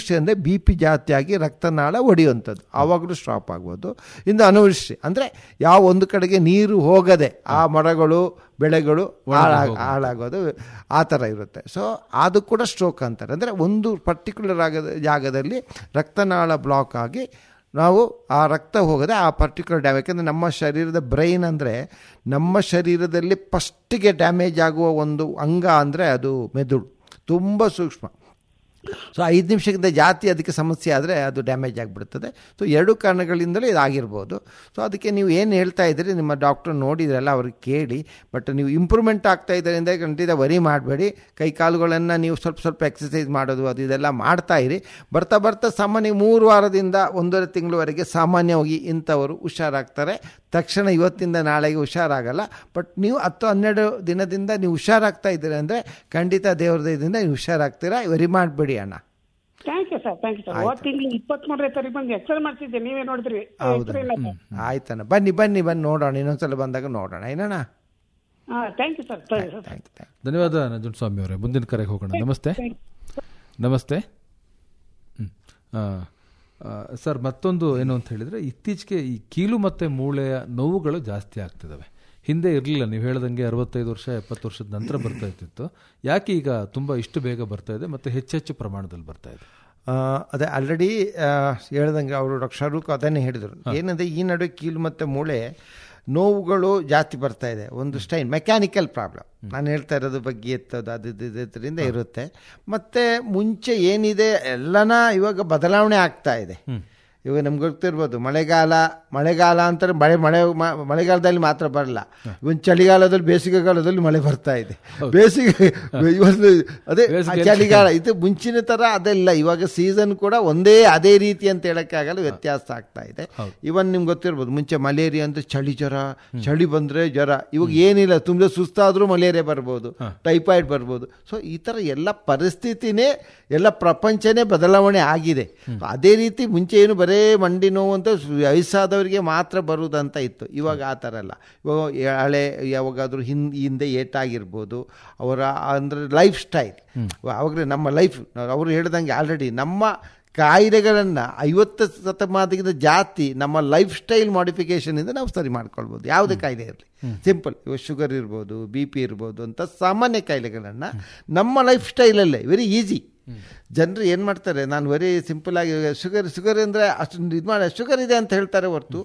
ನಿಮಿಷದಿಂದ B P ಜಾಸ್ತಿಯಾಗಿ ರಕ್ತನಾಳ ಒಡೆಯುವಂಥದ್ದು ಆವಾಗಲೂ ಸ್ಟಾಪ್ ಆಗ್ಬೋದು ಇನ್ನು ಅನವೃಷ್ಟಿ ಅಂದರೆ ಯಾವ ಒಂದು ಕಡೆಗೆ ನೀರು ಹೋಗದೆ ಆ ಮರಗಳು ಬೆಳೆಗಳು ಹಾಳಾಗ ಹಾಳಾಗೋದು ಆ ಥರ ಇರುತ್ತೆ ಸೊ ಅದು ಕೂಡ ಸ್ಟ್ರೋಕ್ ಅಂತಾರೆ ಅಂದರೆ ಒಂದು ಪರ್ಟಿಕ್ಯುಲರ್ ಆಗದ ಜಾಗದಲ್ಲಿ ರಕ್ತನಾಳ ಬ್ಲಾಕ್ ಆಗಿ ನಾವು ಆ ರಕ್ತ ಹೋಗದೆ ಆ ಪರ್ಟಿಕ್ಯುಲರ್ ಡ್ಯಾಮೇಜ್ ಯಾಕೆಂದರೆ ನಮ್ಮ ಶರೀರದ ಬ್ರೈನ್ ಅಂದರೆ ನಮ್ಮ ಶರೀರದಲ್ಲಿ ಫಸ್ಟಿಗೆ ಡ್ಯಾಮೇಜ್ ಆಗುವ ಒಂದು ಅಂಗ ಅಂದರೆ ಅದು ಮೆದುಳು ತುಂಬ ಸೂಕ್ಷ್ಮ ಸೊ ಐದು ನಿಮಿಷಕ್ಕಿಂತ ಜಾಸ್ತಿ ಅದಕ್ಕೆ ಸಮಸ್ಯೆ ಆದರೆ ಅದು ಡ್ಯಾಮೇಜ್ ಆಗಿಬಿಡ್ತದೆ ಸೊ ಎರಡು ಕಾರಣಗಳಿಂದಲೇ ಇದಾಗಿರ್ಬೋದು ಸೊ ಅದಕ್ಕೆ ನೀವು ಏನು ಹೇಳ್ತಾ ಇದ್ದೀರಿ ನಿಮ್ಮ ಡಾಕ್ಟ್ರ್ ನೋಡಿದ್ರಲ್ಲ ಅವ್ರಿಗೆ ಕೇಳಿ ಬಟ್ ನೀವು ಇಂಪ್ರೂವ್ಮೆಂಟ್ ಆಗ್ತಾ ಇದ್ದರಿಂದ ಖಂಡಿತ ವರಿ ಮಾಡಬೇಡಿ ಕೈ ಕಾಲುಗಳನ್ನು ನೀವು ಸ್ವಲ್ಪ ಸ್ವಲ್ಪ ಎಕ್ಸಸೈಸ್ ಮಾಡೋದು ಅದು ಇದೆಲ್ಲ ಮಾಡ್ತಾ ಇರಿ ಬರ್ತಾ ಬರ್ತಾ ಸಾಮಾನ್ಯ ಮೂರು ವಾರದಿಂದ ಒಂದೂವರೆ ತಿಂಗಳವರೆಗೆ ಸಾಮಾನ್ಯವಾಗಿ ಇಂಥವರು ಹುಷಾರಾಗ್ತಾರೆ ತಕ್ಷಣ ಇವತ್ತಿಂದ ನಾಳೆಗೆ ಹುಷಾರಾಗಲ್ಲ ಬಟ್ ನೀವು ಹತ್ತು ಹನ್ನೆರಡು ದಿನದಿಂದ ನೀವು ಹುಷಾರಾಗ್ತಾ ಇದ್ದೀರಿ ಅಂದರೆ ಖಂಡಿತ ದೇವ್ರ ದಯದಿಂದ ನೀವು ಹುಷಾರಾಗ್ತೀರಾ ವರಿ ಮಾಡಬೇಡಿ ಅಣ್ಣ thank you sir thank you sir ಹೋದ ತಿಂಗಳು ಇಪ್ಪತ್ಮೂರನೇ ತಾರೀಕು ಬಂದು ಎಕ್ಸ್ರೇ ಮಾಡ್ಸಿದ್ದೆ ನೀವೇ ನೋಡಿದ್ರಿ ಹೌದಾ X-ray ನ. ಹ್ಮ್. ಆಯ್ತಣ್ಣ ಬನ್ನಿ ಬನ್ನಿ ಬನ್ನಿ ನೋಡೋಣ ಇನ್ನೊಂದ್ಸಲ ಬಂದಾಗ ನೋಡೋಣ ಏನಣ್ಣ ಹಾ thank you sir thank you sir thank you thank ಧನ್ಯವಾದ ನಂಜುಂಡಸ್ವಾಮಿ ಅವರೇ ಮುಂದಿನ ಕರೆಗೆ ಹೋಗೋಣ ನಮಸ್ತೆ ನಮಸ್ತೆ ಹ್ಮ್. ಆ, ಆ, ಸರ್ ಮತ್ತೊಂದು ಏನು ಅಂತ ಹೇಳಿದ್ರೆ ಇತ್ತೀಚೆಗೆ ಈ ಕೀಲು ಮತ್ತೆ ಮೂಳೆಯ ನೋವುಗಳು ಜಾಸ್ತಿ ಆಗ್ತಿದ್ದಾವೆ ಹಿಂದೆ ಇರಲಿಲ್ಲ ನೀವು ಹೇಳ್ದಂಗೆ ಅರವತ್ತೈದು ವರ್ಷ ಎಪ್ಪತ್ತು ವರ್ಷದ ನಂತರ ಬರ್ತಾ ಇತ್ತಿತ್ತು ಯಾಕೆ ಈಗ ತುಂಬ ಇಷ್ಟು ಬೇಗ ಬರ್ತಾ ಇದೆ ಮತ್ತೆ ಹೆಚ್ಚೆಚ್ಚು ಪ್ರಮಾಣದಲ್ಲಿ ಬರ್ತಾ ಇದೆ ಆ, ಅದೇ ಆಲ್ರೆಡಿ ಹೇಳ್ದಂಗೆ ಅವರು ಡಾಕ್ಟರ್ ಶಾರೂಕ್ ಅದನ್ನೇ ಹೇಳಿದರು ಏನಂದರೆ ಈ ನಡುವೆ ಕೀಲು ಮತ್ತು ಮೂಳೆ ನೋವುಗಳು ಜಾಸ್ತಿ ಬರ್ತಾ ಇದೆ ಒಂದು ಸ್ಟೈನ್ ಮೆಕ್ಯಾನಿಕಲ್ ಪ್ರಾಬ್ಲಮ್ ನಾನು ಹೇಳ್ತಾ ಇರೋದು ಬಗ್ಗೆ ಎತ್ತೋದು ಅದು ಇದು ಇದು ಇದರಿಂದ ಇರುತ್ತೆ ಮತ್ತು ಮುಂಚೆ ಏನಿದೆ ಎಲ್ಲನ ಇವಾಗ ಬದಲಾವಣೆ ಆಗ್ತಾ ಇದೆ ಇವಾಗ ನಮ್ಗೆ ಗೊತ್ತಿರ್ಬೋದು ಮಳೆಗಾಲ ಮಳೆಗಾಲ ಅಂತಾರೆ ಮಳೆ ಮಳೆ ಮ- ಮಳೆಗಾಲದಲ್ಲಿ ಮಾತ್ರ ಬರಲ್ಲ ಇವನ್ ಚಳಿಗಾಲದಲ್ಲಿ ಬೇಸಿಗೆಗಾಲದಲ್ಲಿ ಮಳೆ ಬರ್ತಾ ಇದೆ ಬೇಸಿಗೆ ಇವತ್ತು ಅದೇ ಆ ಚಳಿಗಾಲ ಇದು ಮುಂಚಿನ ತರ ಅದೆಲ್ಲ ಇವಾಗ ಸೀಸನ್ ಕೂಡ ಒಂದೇ ಅದೇ ರೀತಿ ಅಂತ ಹೇಳಕ್ಕಾಗಲ್ಲ ವ್ಯತ್ಯಾಸ ಆಗ್ತಾ ಇದೆ ಇವನ್ ನಿಮ್ಗೆ ಗೊತ್ತಿರ್ಬೋದು ಮುಂಚೆ ಮಲೇರಿಯಾ ಅಂತ ಚಳಿ ಜ್ವರ ಚಳಿ ಬಂದ್ರೆ ಜ್ವರ ಇವಾಗ ಏನಿಲ್ಲ ತುಂಬಾ ಸುಸ್ತಾದ್ರೂ ಮಲೇರಿಯಾ ಬರ್ಬೋದು ಟೈಫಾಯ್ಡ್ ಬರ್ಬೋದು ಸೊ ಈ ತರ ಎಲ್ಲ ಪರಿಸ್ಥಿತಿನೇ ಎಲ್ಲ ಪ್ರಪಂಚನೇ ಬದಲಾವಣೆ ಆಗಿದೆ ಅದೇ ರೀತಿ ಮುಂಚೆ ಏನು ಬರೇ ಮಂಡಿ ನೋವು ಅಂತ ವಯಸ್ಸಾದವರಿಗೆ ಮಾತ್ರ ಬರುವುದಂತ ಇತ್ತು ಇವಾಗ ಆ ಥರ ಅಲ್ಲ ಇವಾಗ ಹಳೆ ಯಾವಾಗಾದ್ರೂ ಹಿನ್ ಹಿಂದೆ ಏಟಾಗಿರ್ಬೋದು ಅವರ ಅಂದರೆ ಲೈಫ್ ಸ್ಟೈಲ್ ಅವಾಗಲೇ ನಮ್ಮ ಲೈಫ್ ಅವರು ಹೇಳ್ದಂಗೆ ಆಲ್ರೆಡಿ ನಮ್ಮ ಕಾಯಿಲೆಗಳನ್ನು ಐವತ್ತು ಶತಮಾನದಿಂದ ಜಾಸ್ತಿ ನಮ್ಮ ಲೈಫ್ ಸ್ಟೈಲ್ ಮಾಡಿಫಿಕೇಷನಿಂದ ನಾವು ಸರಿ ಮಾಡ್ಕೊಳ್ಬೋದು ಯಾವುದೇ ಕಾಯಿಲೆ ಇರಲಿ ಸಿಂಪಲ್ ಇವಾಗ ಶುಗರ್ ಇರ್ಬೋದು ಬಿ ಪಿ ಇರ್ಬೋದು ಅಂತ ಸಾಮಾನ್ಯ ಕಾಯಿಲೆಗಳನ್ನು ನಮ್ಮ ಲೈಫ್ ಸ್ಟೈಲಲ್ಲೇ ವೆರಿ ಈಸಿ ಜನರು ಏನು ಮಾಡ್ತಾರೆ ನಾನು ವೆರಿ ಸಿಂಪಲ್ ಆಗಿ ಶುಗರ್ ಶುಗರ್ ಅಂದರೆ ಅಷ್ಟು ಇದು ಮಾಡಿ ಶುಗರ್ ಇದೆ ಅಂತ ಹೇಳ್ತಾರೆ ಹೊರತು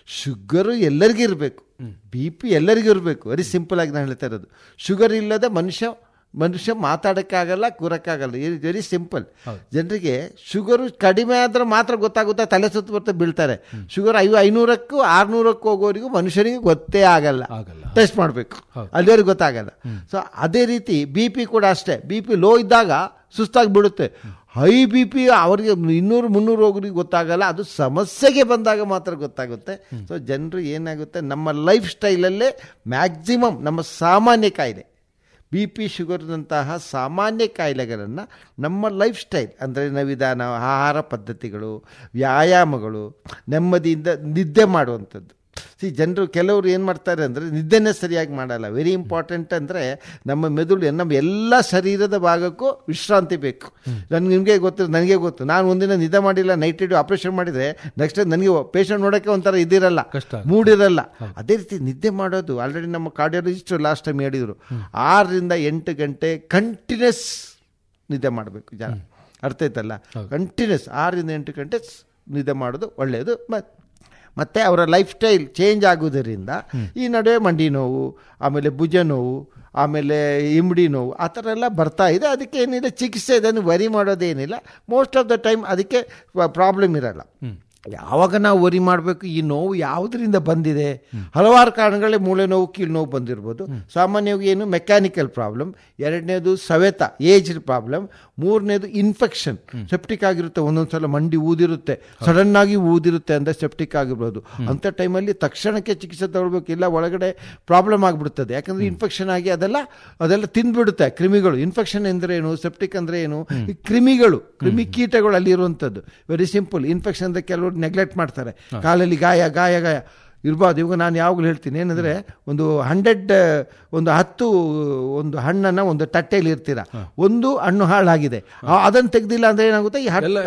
ಶುಗರು ಎಲ್ಲರಿಗೂ ಇರಬೇಕು ಬಿ ಪಿ ಎಲ್ಲರಿಗೂ ಇರಬೇಕು ವೆರಿ ಸಿಂಪಲ್ ಆಗಿ ನಾನು ಹೇಳ್ತಾ ಇರೋದು ಶುಗರ್ ಇಲ್ಲದೆ ಮನುಷ್ಯ ಮನುಷ್ಯ ಮಾತಾಡೋಕ್ಕಾಗಲ್ಲ ಕೂರಕ್ಕಾಗಲ್ಲ ವೆರಿ ಸಿಂಪಲ್ ಜನರಿಗೆ ಶುಗರು ಕಡಿಮೆ ಆದ್ರೆ ಮಾತ್ರ ಗೊತ್ತಾಗುತ್ತೆ ತಲೆ ಸುತ್ತ ಬರ್ತಾ ಬೀಳ್ತಾರೆ ಶುಗರ್ ಐವ ಐನೂರಕ್ಕೂ ಆರ್ನೂರಕ್ಕೂ ಹೋಗೋರಿಗೂ ಮನುಷ್ಯನಿಗೆ ಗೊತ್ತೇ ಆಗಲ್ಲ ಆಗಲ್ಲ. ಟೆಸ್ಟ್ ಮಾಡಬೇಕು ಅಲ್ಲಿವರೆಗೆ ಗೊತ್ತಾಗಲ್ಲ ಸೊ ಅದೇ ರೀತಿ ಬಿ ಪಿ ಕೂಡ ಅಷ್ಟೇ ಬಿ ಪಿ ಲೋ ಇದ್ದಾಗ ಸುಸ್ತಾಗಿ ಬಿಡುತ್ತೆ ಹೈ ಬಿ ಪಿ ಅವರಿಗೆ ಇನ್ನೂರು ಮುನ್ನೂರು ಹೋಗೋರಿಗೆ ಗೊತ್ತಾಗಲ್ಲ ಅದು ಸಮಸ್ಯೆಗೆ ಬಂದಾಗ ಮಾತ್ರ ಗೊತ್ತಾಗುತ್ತೆ ಸೊ ಜನರು ಏನಾಗುತ್ತೆ ನಮ್ಮ ಲೈಫ್ ಸ್ಟೈಲಲ್ಲೇ ಮ್ಯಾಕ್ಸಿಮಮ್ ನಮ್ಮ ಸಾಮಾನ್ಯ ಕಾಯಿಲೆ ಬಿ ಪಿ ಶುಗರ್ನಂತಹ ಸಾಮಾನ್ಯ ಕಾಯಿಲೆಗಳನ್ನು ನಮ್ಮ ಲೈಫ್ ಸ್ಟೈಲ್ ಅಂದರೆ ನವಿಧಾನ ಆಹಾರ ಪದ್ಧತಿಗಳು ವ್ಯಾಯಾಮಗಳು ನೆಮ್ಮದಿಯಿಂದ ನಿದ್ದೆ ಮಾಡುವಂಥದ್ದು ಸಿ ಜನರು ಕೆಲವರು ಏನು ಮಾಡ್ತಾರೆ ಅಂದರೆ ನಿದ್ದೆನೇ ಸರಿಯಾಗಿ ಮಾಡಲ್ಲ ವೆರಿ ಇಂಪಾರ್ಟೆಂಟ್ ಅಂದರೆ ನಮ್ಮ ಮೆದುಳು ನಮ್ಮ ಎಲ್ಲ ಶರೀರದ ಭಾಗಕ್ಕೂ ವಿಶ್ರಾಂತಿ ಬೇಕು ನನಗೆ ನಿಮಗೆ ಗೊತ್ತು ನನಗೆ ಗೊತ್ತು ನಾನು ಒಂದಿನ ನಿದ್ದೆ ಮಾಡಿಲ್ಲ ನೈಟ್ ಇಡು ಆಪರೇಷನ್ ಮಾಡಿದರೆ ನೆಕ್ಸ್ಟ್ ನನಗೆ ಪೇಷಂಟ್ ನೋಡೋಕ್ಕೆ ಒಂಥರ ಇದಿರಲ್ಲ ಕಷ್ಟ ಮೂಡಿರಲ್ಲ ಅದೇ ರೀತಿ ನಿದ್ದೆ ಮಾಡೋದು ಆಲ್ರೆಡಿ ನಮ್ಮ ಕಾರ್ಡಿಯಾಲಜಿಸ್ಟ್ ಲಾಸ್ಟ್ ಟೈಮ್ ಹೇಳಿದರು ಆರರಿಂದ ಎಂಟು ಗಂಟೆ ಕಂಟಿನ್ಯೂಸ್ ನಿದ್ದೆ ಮಾಡಬೇಕು ಜನ ಅರ್ಥ ಆಯ್ತಲ್ಲ ಕಂಟಿನ್ಯೂಸ್ ಆರರಿಂದ ಎಂಟು ಗಂಟೆ ಸ್- ನಿದ್ದೆ ಮಾಡೋದು ಒಳ್ಳೆಯದು ಮತ್ತು ಮತ್ತು ಅವರ ಲೈಫ್ ಸ್ಟೈಲ್ ಚೇಂಜ್ ಆಗೋದರಿಂದ ಈ ನಡುವೆ ಮಂಡಿ ನೋವು ಆಮೇಲೆ ಭುಜ ನೋವು ಆಮೇಲೆ ಇಮ್ಡಿ ನೋವು ಆ ಥರ ಎಲ್ಲ ಬರ್ತಾ ಇದೆ ಅದಕ್ಕೆ ಏನಿದೆ ಚಿಕಿತ್ಸೆ ಇದನ್ನು ವರಿ ಮಾಡೋದೇನಿಲ್ಲ ಮೋಸ್ಟ್ ಆಫ್ ದ ಟೈಮ್ ಅದಕ್ಕೆ ಪ್ರಾಬ್ಲಮ್ ಇರಲ್ಲ ಯಾವಾಗ ನಾವು ವರಿ ಮಾಡಬೇಕು ಈ ನೋವು ಯಾವುದರಿಂದ ಬಂದಿದೆ ಹಲವಾರು ಕಾರಣಗಳೇ ಮೂಳೆ ನೋವು ಕೀಳು ನೋವು ಬಂದಿರ್ಬೋದು ಸಾಮಾನ್ಯವಾಗಿ ಏನು ಮೆಕ್ಯಾನಿಕಲ್ ಪ್ರಾಬ್ಲಮ್ ಎರಡನೇದು ಸವೆತ ಏಜ್ ಪ್ರಾಬ್ಲಮ್ ಮೂರನೇದು ಇನ್ಫೆಕ್ಷನ್ ಸೆಪ್ಟಿಕ್ ಆಗಿರುತ್ತೆ ಒಂದೊಂದು ಸಲ ಮಂಡಿ ಊದಿರುತ್ತೆ ಸಡನ್ ಆಗಿ ಊದಿರುತ್ತೆ ಅಂದರೆ ಸೆಪ್ಟಿಕ್ ಆಗಿರ್ಬೋದು ಅಂಥ ಟೈಮಲ್ಲಿ ತಕ್ಷಣಕ್ಕೆ ಚಿಕಿತ್ಸೆ ತಗೊಳ್ಬೇಕು ಇಲ್ಲ ಒಳಗಡೆ ಪ್ರಾಬ್ಲಮ್ ಆಗಿಬಿಡುತ್ತದೆ ಯಾಕಂದ್ರೆ ಇನ್ಫೆಕ್ಷನ್ ಆಗಿ ಅದೆಲ್ಲ ಅದೆಲ್ಲ ತಿಂದ್ಬಿಡುತ್ತೆ ಕ್ರಿಮಿಗಳು ಇನ್ಫೆಕ್ಷನ್ ಅಂದ್ರೆ ಏನು ಸೆಪ್ಟಿಕ್ ಅಂದ್ರೆ ಏನು ಈ ಕ್ರಿಮಿಗಳು ಕ್ರಿಮಿ ಕೀಟಗಳು ಅಲ್ಲಿ ಇರುವಂಥದ್ದು ವೆರಿ ಸಿಂಪಲ್ ಇನ್ಫೆಕ್ಷನ್ ಅಂತ ಕೆಲವರು ನೆಗ್ಲೆಕ್ಟ್ ಮಾಡ್ತಾರೆ ಕಾಲಲ್ಲಿ ಗಾಯ ಗಾಯ ಗಾಯ ಇರ್ಬಾರ್ದು ಇವಾಗ ನಾನು ಯಾವಾಗಲೂ ಹೇಳ್ತೀನಿ ಏನಂದ್ರೆ ಒಂದು ಹಂಡ್ರೆಡ್ ಒಂದು ಹತ್ತು ಒಂದು ಹಣ್ಣನ್ನ ಒಂದು ತಟ್ಟೆಯಲ್ಲಿ ಇರ್ತೀರಾ ಒಂದು ಹಣ್ಣು ಹಾಳಾಗಿದೆ ಆ- ಅದನ್ನು ತೆಗ್ದಿಲ್ಲ ಅಂದ್ರೆ ಏನಾಗುತ್ತೆ ಈ ಹತ್ತು